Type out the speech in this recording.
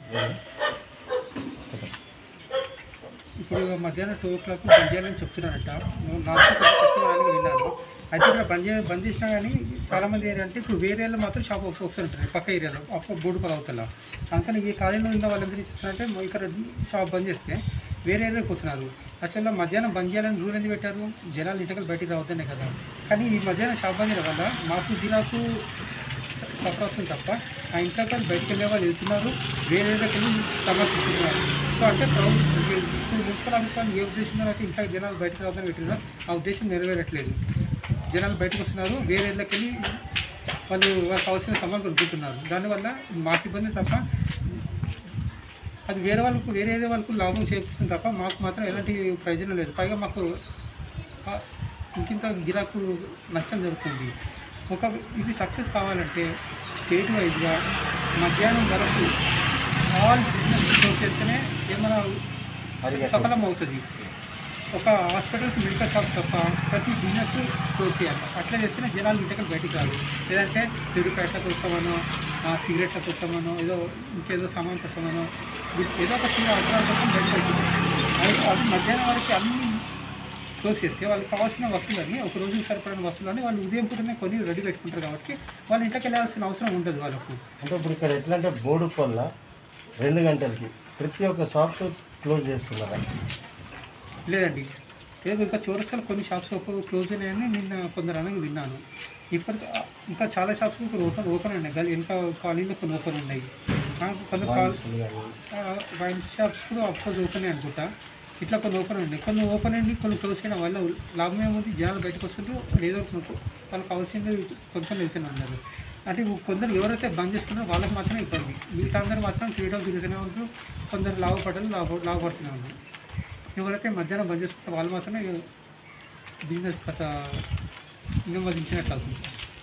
ఇప్పుడు మధ్యాహ్నం టూ ఓ క్లాక్ బంద్ చేయాలని చెప్తున్నారంట నేను నాకు కష్టమని విన్నాను అయితే ఇక్కడ బంద్ చే బంద్ చేసినా కానీ చాలామంది ఏంటంటే ఇప్పుడు వేరే ఏరియాలో మాత్రం షాప్ వస్తుంటారు పక్క ఏరియాలో అప్పుడు బోర్డు పద అవుతారు అందుకని ఈ కాలేజీలో ఉన్న వాళ్ళందరూ చేస్తున్నారంటే ఇక్కడ షాప్ బంద్ చేస్తే వేరే ఏరియాకి పోతున్నారు యాక్చువల్గా మధ్యాహ్నం బంద్ చేయాలని రూల్ ఎందుకు పెట్టారు జనాలు ఇంటికి బయటికి రావద్దనే కదా కానీ ఈ మధ్యాహ్నం షాప్ బంద్ చేయడం వల్ల మాకు జిరాకు సఫర్ అవుతుంది తప్ప ఆ ఇంట్లో కానీ బయటకు వెళ్ళే వాళ్ళు వెళ్తున్నారు వేరే దగ్గరికి వెళ్ళి సమర్పిస్తున్నారు సో అంటే ప్రభుత్వం ఇప్పుడు మున్సిపల్ ఆఫీస్ వాళ్ళు ఏ ఉద్దేశంలో అయితే ఇంట్లో జనాలు బయటకు రావద్దని పెట్టినారో ఆ ఉద్దేశం నెరవేరట్లేదు జనాలు బయటకు వస్తున్నారు వేరే ఇళ్ళకి వెళ్ళి వాళ్ళు వాళ్ళకి కావాల్సిన సామాన్లు కొనుక్కుంటున్నారు దానివల్ల మాకు ఇబ్బంది తప్ప అది వేరే వాళ్ళకు వేరే వేరే వాళ్ళకు లాభం చేకూరుతుంది తప్ప మాకు మాత్రం ఎలాంటి ప్రయోజనం లేదు పైగా మాకు ఆ, ఇంకింత గిరాకు నష్టం జరుగుతుంది ఒక ఇది సక్సెస్ కావాలంటే స్టేట్ వైజ్గా మధ్యాహ్నం వరకు ఆల్ బిజినెస్ క్లోజ్ చేస్తేనే ఏమైనా సఫలం అవుతుంది ఒక హాస్పిటల్స్ మెడికల్ షాప్ తప్ప ప్రతి బిజినెస్ క్లోజ్ చేయాలి అట్లా చేస్తేనే జనాలు ఇంటికి బయటికి రాదు లేదంటే చెడుపేట కోసమనో ఆ సిగరెట్ల కోసమనో ఏదో ఇంకేదో సామాన్ కోసమనో వీటి- ఏదో ఒక చిన్న అవసరాల కోసం బయటకు వెళ్తుంది అది అది మధ్యాహ్నం వరకు అన్ని క్లోజ్ చేస్తే వాళ్ళకి కావాల్సిన వస్తువులని ఒక రోజుకి సరిపడిన వస్తువులని వాళ్ళు ఉదయం పూటనే కొని రెడీ పెట్టుకుంటారు కాబట్టి వాళ్ళు ఇంటికి వెళ్ళాల్సిన అవసరం ఉండదు వాళ్ళకు అంటే ఇప్పుడు ఇక్కడ ఎట్లా అంటే బోర్డు వల్ల రెండు గంటలకి ప్రతి ఒక్క షాప్ క్లోజ్ చేస్తున్నారా లేదండి లేదు ఇంకా చౌరస్తాలు కొన్ని షాప్స్ క్లోజ్ అయినాయని నిన్న కొందరు అనగా విన్నాను ఇప్పటికి ఇంకా చాలా షాప్స్ ఇప్పుడు ఓపెన్ ఓపెన్ ఉన్నాయి గల్ ఇంకా కాలనీలో కొన్ని ఓపెన్ ఉన్నాయి ఆ, కొందరు కాల్ వాయిన్స్లు కానీ వైన్ షాప్స్ కూడా అఫ్కోర్స్ ఓపెన్ అనుకుంటా ఇట్లా కొన్ని ఓపెన్ ఉన్నాయి కొన్ని ఓపెన్ అయ్యి కొన్ని క్లోజ్ చేయడం వల్ల లాభం ఏముంది జనాలు బయటకు వస్తుంటారు లేదో కొనుక్కో- వాళ్ళకి కావాల్సింది కొనుక్కొని వెళ్తూనే ఉన్నారు అంటే ఇప్పుడు కొందరు ఎవరైతే బంద్ చేసుకున్నారో వాళ్ళకి మాత్రమే ఇబ్బంది మిగతా అందరూ మాత్రం చేయడం తిరుగుతూనే ఉంటారు కొందరు లాభపడలు లాభ లాభపడుతూనే ఉన్నారు ఎవరైతే మధ్యాహ్నం బంద్ చేసుకుంటారో వాళ్ళు మాత్రమే బిజినెస్ కథ నెమ్మదించినట్లు అవుతుంది